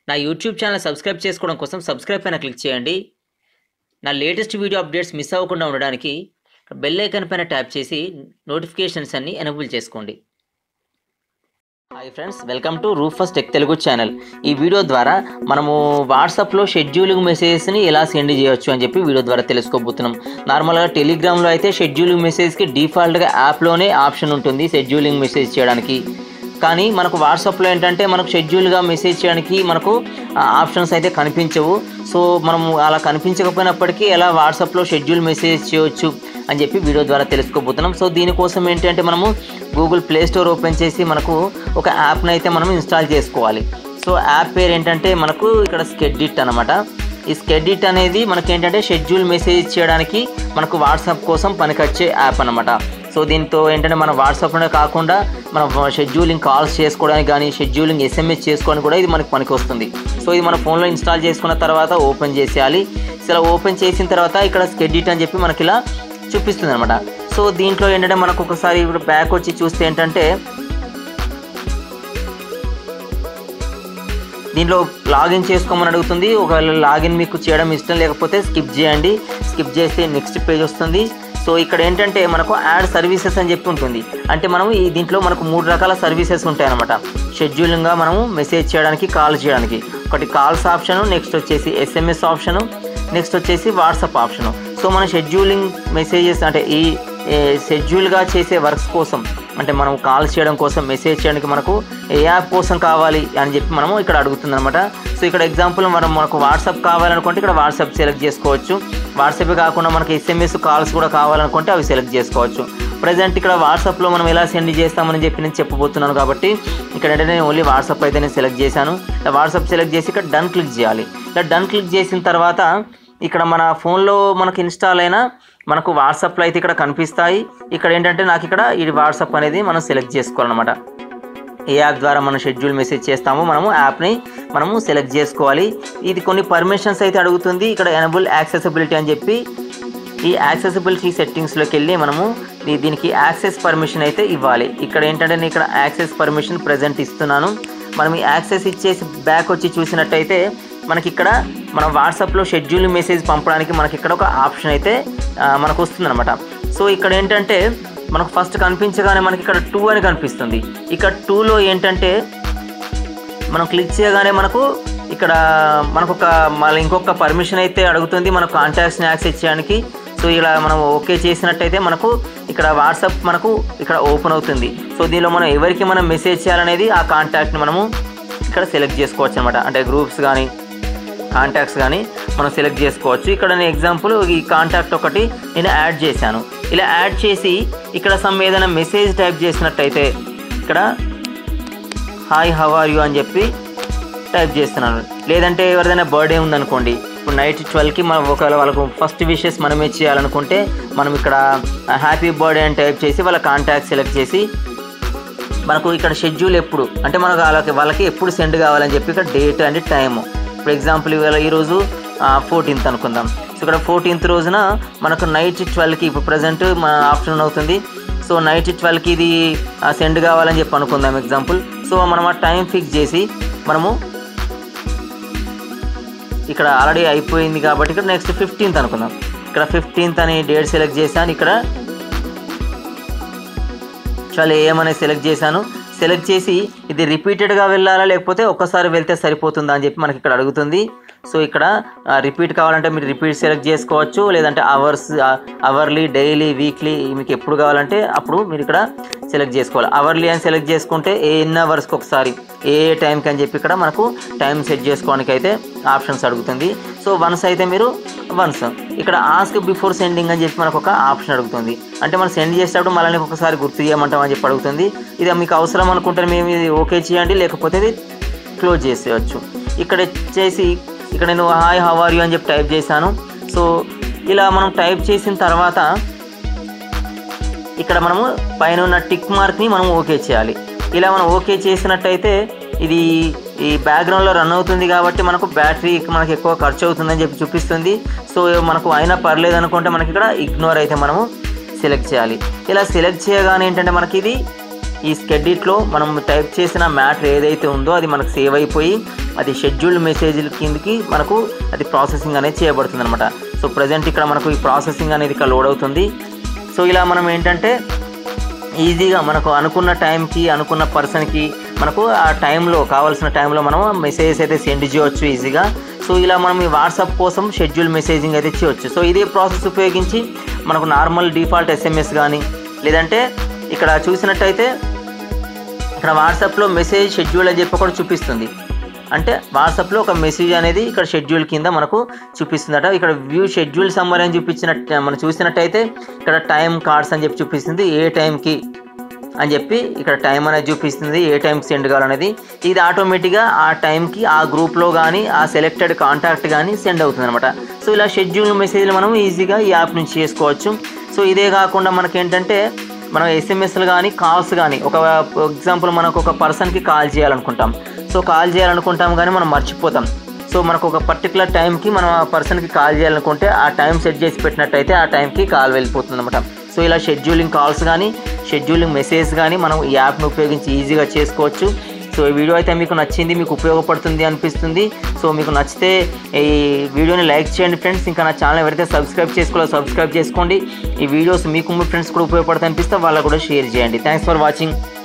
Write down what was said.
నా YouTube channel subscribe చేసుకోవడం కోసం సబ్స్క్రైబ్ పైన క్లిక్ చేయండి నా లేటెస్ట్ వీడియో అప్డేట్స్ మిస్ అవ్వకుండా ఉండడానికి బెల్ ఐకాన్ పైన ట్యాప్ చేసి నోటిఫికేషన్స్ అన్ని ఎనబుల్ చేసుకోండి hi friends welcome to Rufus tech Telugu channel ఈ వీడియో ద్వారా మనము వాట్సాప్లో షెడ్యూలింగ్ మెసేజెస్ని ఎలా సెండ్ చేయొచ్చు అని చెప్పి వీడియో ద్వారా తెలుసుకోబోతున్నాం నార్మల్గా టెలిగ్రామ్లో అయితే షెడ్యూలింగ్ మెసేజ్కి డిఫాల్ట్గా యాప్లోనే ఆప్షన్ ఉంటుంది షెడ్యూలింగ్ మెసేజ్ చేయడానికి కానీ మనకు వాట్సాప్లో ఏంటంటే మనకు షెడ్యూల్గా మెసేజ్ చేయడానికి మనకు ఆప్షన్స్ అయితే కనిపించవు సో మనము అలా కనిపించకపోయినప్పటికీ ఎలా వాట్సాప్లో షెడ్యూల్ మెసేజ్ చేయొచ్చు అని చెప్పి వీడియో ద్వారా తెలుసుకోబోతున్నాం సో దీనికోసం ఏంటంటే మనము గూగుల్ ప్లే స్టోర్ ఓపెన్ చేసి మనకు ఒక యాప్ని అయితే మనం ఇన్స్టాల్ చేసుకోవాలి సో యాప్ పేరు ఏంటంటే మనకు ఇక్కడ స్కెడ్డిట్ అనమాట ఈ స్కెడ్డిట్ అనేది మనకి ఏంటంటే షెడ్యూల్ మెసేజ్ చేయడానికి మనకు వాట్సాప్ కోసం పనికొచ్చే యాప్ అనమాట సో దీంతో ఏంటంటే మన వాట్సాప్లోనే కాకుండా మన షెడ్యూలింగ్ కాల్స్ చేసుకోవడానికి కానీ షెడ్యూలింగ్ ఎస్ఎంఎస్ చేసుకోవడానికి కూడా ఇది మనకి పనికి వస్తుంది సో ఇది మన ఫోన్లో ఇన్స్టాల్ చేసుకున్న తర్వాత ఓపెన్ చేసేయాలి సో ఇలా ఓపెన్ చేసిన తర్వాత ఇక్కడ స్కెడ్డిట్ అని చెప్పి మనకి ఇలా చూపిస్తుంది అనమాట సో దీంట్లో ఏంటంటే మనకు ఒకసారి ఇప్పుడు బ్యాక్ వచ్చి చూస్తే ఏంటంటే దీంట్లో లాగిన్ చేసుకోమని అడుగుతుంది ఒకవేళ లాగిన్ మీకు చేయడం ఇష్టం లేకపోతే స్కిప్ చేయండి స్కిప్ చేస్తే నెక్స్ట్ పేజ్ వస్తుంది సో ఇక్కడ ఏంటంటే మనకు యాడ్ సర్వీసెస్ అని చెప్పి ఉంటుంది అంటే మనం ఈ దీంట్లో మనకు మూడు రకాల సర్వీసెస్ ఉంటాయి అనమాట షెడ్యూలింగ్గా మనము మెసేజ్ చేయడానికి కాల్ చేయడానికి ఒకటి కాల్స్ ఆప్షను నెక్స్ట్ వచ్చేసి ఎస్ఎంఎస్ ఆప్షను నెక్స్ట్ వచ్చేసి వాట్సాప్ ఆప్షను సో మన షెడ్యూలింగ్ మెసేజెస్ అంటే ఈ షెడ్యూల్గా చేసే వర్క్స్ కోసం అంటే మనం కాల్ చేయడం కోసం మెసేజ్ చేయడానికి మనకు ఏ యాప్ కోసం కావాలి అని చెప్పి మనము ఇక్కడ అడుగుతుంది అనమాట సో ఇక్కడ ఎగ్జాంపుల్ మనం మనకు వాట్సాప్ కావాలనుకుంటే ఇక్కడ వాట్సాప్ సెలెక్ట్ చేసుకోవచ్చు వాట్సాప్ కాకుండా మనకి ఎస్ఎంఎస్ కాల్స్ కూడా కావాలనుకుంటే అవి సెలెక్ట్ చేసుకోవచ్చు ప్రజెంట్ ఇక్కడ వాట్సాప్లో మనం ఎలా సెండ్ చేస్తామని చెప్పి నేను చెప్పబోతున్నాను కాబట్టి ఇక్కడ అంటే నేను ఓన్లీ వాట్సాప్ అయితే నేను సెలెక్ట్ చేశాను వాట్సాప్ సెలెక్ట్ చేసి ఇక్కడ డన్ క్లిక్ చేయాలి ఇలా డన్ క్లిక్ చేసిన తర్వాత ఇక్కడ మన ఫోన్లో మనకు ఇన్స్టాల్ అయిన మనకు వాట్సాప్లో అయితే ఇక్కడ కనిపిస్తాయి ఇక్కడ ఏంటంటే నాకు ఇక్కడ ఇది వాట్సాప్ అనేది మనం సెలెక్ట్ చేసుకోవాలన్నమాట ఏ యాప్ ద్వారా మనం షెడ్యూల్ మెసేజ్ చేస్తామో మనము యాప్ని మనము సెలెక్ట్ చేసుకోవాలి ఇది కొన్ని పర్మిషన్స్ అయితే అడుగుతుంది ఇక్కడ ఎనబుల్ యాక్సెసిబిలిటీ అని చెప్పి ఈ యాక్సెసిబిలిటీ సెట్టింగ్స్లోకి వెళ్ళి మనము దీనికి యాక్సెస్ పర్మిషన్ అయితే ఇవ్వాలి ఇక్కడ ఏంటంటే నేను ఇక్కడ యాక్సెస్ పర్మిషన్ ప్రజెంట్ ఇస్తున్నాను మనం ఈ యాక్సెస్ ఇచ్చేసి బ్యాక్ వచ్చి చూసినట్టయితే మనకి ఇక్కడ మన వాట్సాప్లో షెడ్యూల్ మెసేజ్ పంపడానికి మనకి ఇక్కడ ఒక ఆప్షన్ అయితే మనకు వస్తుందన్నమాట సో ఇక్కడ ఏంటంటే మనకు ఫస్ట్ కనిపించగానే మనకి ఇక్కడ టూ అని కనిపిస్తుంది ఇక్కడ టూలో ఏంటంటే మనం క్లిక్ చేయగానే మనకు ఇక్కడ మనకు ఒక మళ్ళీ ఇంకొక పర్మిషన్ అయితే అడుగుతుంది మన కాంటాక్ట్స్ని యాక్సెస్ చేయడానికి సో ఇలా మనం ఓకే చేసినట్టయితే మనకు ఇక్కడ వాట్సాప్ మనకు ఇక్కడ ఓపెన్ అవుతుంది సో దీనిలో మనం ఎవరికి మనం మెసేజ్ చేయాలనేది ఆ కాంటాక్ట్ని మనము ఇక్కడ సెలెక్ట్ చేసుకోవచ్చు అనమాట అంటే గ్రూప్స్ కానీ కాంటాక్ట్స్ కానీ మనం సెలెక్ట్ చేసుకోవచ్చు ఇక్కడ నేను ఎగ్జాంపుల్ ఈ కాంటాక్ట్ ఒకటి నేను యాడ్ చేశాను ఇలా యాడ్ చేసి ఇక్కడ సమ్ ఏదైనా మెసేజ్ టైప్ చేసినట్టయితే ఇక్కడ హాయ్ హవ్ ఆర్ యూ అని చెప్పి టైప్ చేస్తున్నాను లేదంటే ఎవరిదైనా బర్త్డే ఉందనుకోండి ఇప్పుడు నైట్ ట్వెల్వ్కి మనం ఒకవేళ వాళ్ళకు ఫస్ట్ విషెస్ మనమే చేయాలనుకుంటే మనం ఇక్కడ హ్యాపీ బర్త్డే అని టైప్ చేసి వాళ్ళ కాంటాక్ట్ సెలెక్ట్ చేసి మనకు ఇక్కడ షెడ్యూల్ ఎప్పుడు అంటే మనకు వాళ్ళకి వాళ్ళకి ఎప్పుడు సెండ్ కావాలని చెప్పి ఇక్కడ date and time for example ఇవాళ ఈరోజు ఫోర్టీన్త్ అనుకుందాం సో ఇక్కడ ఫోర్టీన్త్ రోజున మనకు నైట్ ట్వెల్వ్కి ఇప్పుడు ప్రజెంట్ మన ఆఫ్టర్నూన్ అవుతుంది సో నైట్ ట్వెల్వ్కి ఇది సెండ్ కావాలని చెప్పి అనుకుందాం ఎగ్జాంపుల్ సో మనం ఆ టైం ఫిక్స్ చేసి మనము ఇక్కడ ఆల్రెడీ అయిపోయింది కాబట్టి ఇక్కడ నెక్స్ట్ ఫిఫ్టీన్త్ అనుకుందాం ఇక్కడ ఫిఫ్టీన్త్ అని డేట్ సెలెక్ట్ చేశాను ఇక్కడ చాలా ఏమని సెలెక్ట్ చేశాను సెలెక్ట్ చేసి ఇది రిపీటెడ్గా వెళ్ళాలా లేకపోతే ఒక్కసారి వెళ్తే సరిపోతుందా అని చెప్పి మనకి ఇక్కడ అడుగుతుంది సో ఇక్కడ రిపీట్ కావాలంటే మీరు రిపీట్ సెలెక్ట్ చేసుకోవచ్చు లేదంటే అవర్స్ అవర్లీ డైలీ వీక్లీ మీకు ఎప్పుడు కావాలంటే అప్పుడు మీరు ఇక్కడ సెలెక్ట్ చేసుకోవాలి అవర్లీ అని సెలెక్ట్ చేసుకుంటే ఏ ఎన్ని అవర్స్కి ఒకసారి ఏ ఏ టైంకి అని చెప్పి ఇక్కడ మనకు టైం సెట్ చేసుకోవడానికి అయితే ఆప్షన్స్ అడుగుతుంది సో వన్స్ అయితే మీరు వన్స్ ఇక్కడ ఆస్క్ బిఫోర్ సెండింగ్ అని చెప్పి మనకు ఒక ఆప్షన్ అడుగుతుంది అంటే మనం సెండ్ చేసేటప్పుడు మళ్ళీ ఒకసారి గుర్తు చేయమంటాం అని చెప్పి అడుగుతుంది ఇది మీకు అవసరం అనుకుంటే మేము ఇది ఓకే చేయండి లేకపోతే ఇది క్లోజ్ చేసేయచ్చు ఇక్కడ చేసి ఇక్కడ నేను హాయ్ హవ్ ఆర్ యూ అని చెప్పి టైప్ చేశాను సో ఇలా మనం టైప్ చేసిన తర్వాత ఇక్కడ మనము పైన ఉన్న టిక్ మార్క్ని మనం ఓకే చేయాలి ఇలా మనం ఓకే చేసినట్టయితే ఇది ఈ బ్యాక్గ్రౌండ్లో రన్ అవుతుంది కాబట్టి మనకు బ్యాటరీ మనకి ఎక్కువ ఖర్చు అవుతుందని చెప్పి చూపిస్తుంది సో మనకు అయినా పర్లేదు అనుకుంటే మనకి ఇక్కడ ఇగ్నోర్ అయితే మనము సెలెక్ట్ చేయాలి ఇలా సెలెక్ట్ చేయగానే ఏంటంటే మనకి ఇది ఈ స్కెడ్యూట్లో మనం టైప్ చేసిన మ్యాటర్ ఏదైతే ఉందో అది మనకు సేవ్ అయిపోయి అది షెడ్యూల్డ్ మెసేజ్ల కిందకి మనకు అది ప్రాసెసింగ్ అనేది చేయబడుతుంది అనమాట సో ప్రజెంట్ ఇక్కడ మనకు ఈ ప్రాసెసింగ్ అనేది ఇక్కడ లోడ్ అవుతుంది సో ఇలా మనం ఏంటంటే ఈజీగా మనకు అనుకున్న టైంకి అనుకున్న పర్సన్కి మనకు ఆ టైంలో కావాల్సిన టైంలో మనం మెసేజెస్ అయితే సెండ్ చేయవచ్చు ఈజీగా సో ఇలా మనం ఈ వాట్సాప్ కోసం షెడ్యూల్ మెసేజింగ్ అయితే చేయవచ్చు సో ఇదే ప్రాసెస్ ఉపయోగించి మనకు నార్మల్ డిఫాల్ట్ ఎస్ఎంఎస్ కానీ లేదంటే ఇక్కడ చూసినట్టయితే ఇక్కడ వాట్సాప్లో మెసేజ్ షెడ్యూల్ అని చెప్పి కూడా చూపిస్తుంది అంటే వాట్సాప్లో ఒక మెసేజ్ అనేది ఇక్కడ షెడ్యూల్ కింద మనకు చూపిస్తుందట ఇక్కడ వ్యూ షెడ్యూల్ సమ్మర్ అని చూపించినట్టు మనం చూసినట్టయితే ఇక్కడ టైం కార్డ్స్ అని చెప్పి చూపిస్తుంది ఏ టైంకి అని చెప్పి ఇక్కడ టైం అనేది చూపిస్తుంది ఏ టైంకి సెండ్ కావాలనేది ఇది ఆటోమేటిక్గా ఆ టైంకి ఆ గ్రూప్లో కానీ ఆ సెలెక్టెడ్ కాంటాక్ట్ కానీ సెండ్ అవుతుంది అనమాట సో ఇలా షెడ్యూల్ మెసేజ్లు మనం ఈజీగా ఈ యాప్ నుంచి చేసుకోవచ్చు సో ఇదే కాకుండా మనకేంటంటే మనం ఎస్ఎంఎస్లు కానీ కాల్స్ కానీ ఒక ఎగ్జాంపుల్ మనకు ఒక పర్సన్కి కాల్ చేయాలనుకుంటాం సో కాల్ చేయాలనుకుంటాం కానీ మనం మర్చిపోతాం సో మనకు ఒక పర్టికులర్ టైంకి మనం ఆ పర్సన్కి కాల్ చేయాలనుకుంటే ఆ టైం సెట్ చేసి పెట్టినట్టయితే ఆ టైంకి కాల్ వెళ్ళిపోతుంది అనమాట సో ఇలా షెడ్యూలింగ్ కాల్స్ కానీ షెడ్యూలింగ్ మెసేజ్ కానీ మనం ఈ యాప్ను ఉపయోగించి ఈజీగా చేసుకోవచ్చు సో ఈ వీడియో అయితే మీకు నచ్చింది మీకు ఉపయోగపడుతుంది అనిపిస్తుంది సో మీకు నచ్చితే ఈ వీడియోని లైక్ చేయండి ఫ్రెండ్స్ ఇంకా నా ఛానల్ ఎవరైతే సబ్స్క్రైబ్ చేసుకోవాలో సబ్స్క్రైబ్ చేసుకోండి ఈ వీడియోస్ మీకు మీ ఫ్రెండ్స్ కూడా ఉపయోగపడుతుంది అనిపిస్తే వాళ్ళకు కూడా షేర్ చేయండి థ్యాంక్స్ ఫర్ వాచింగ్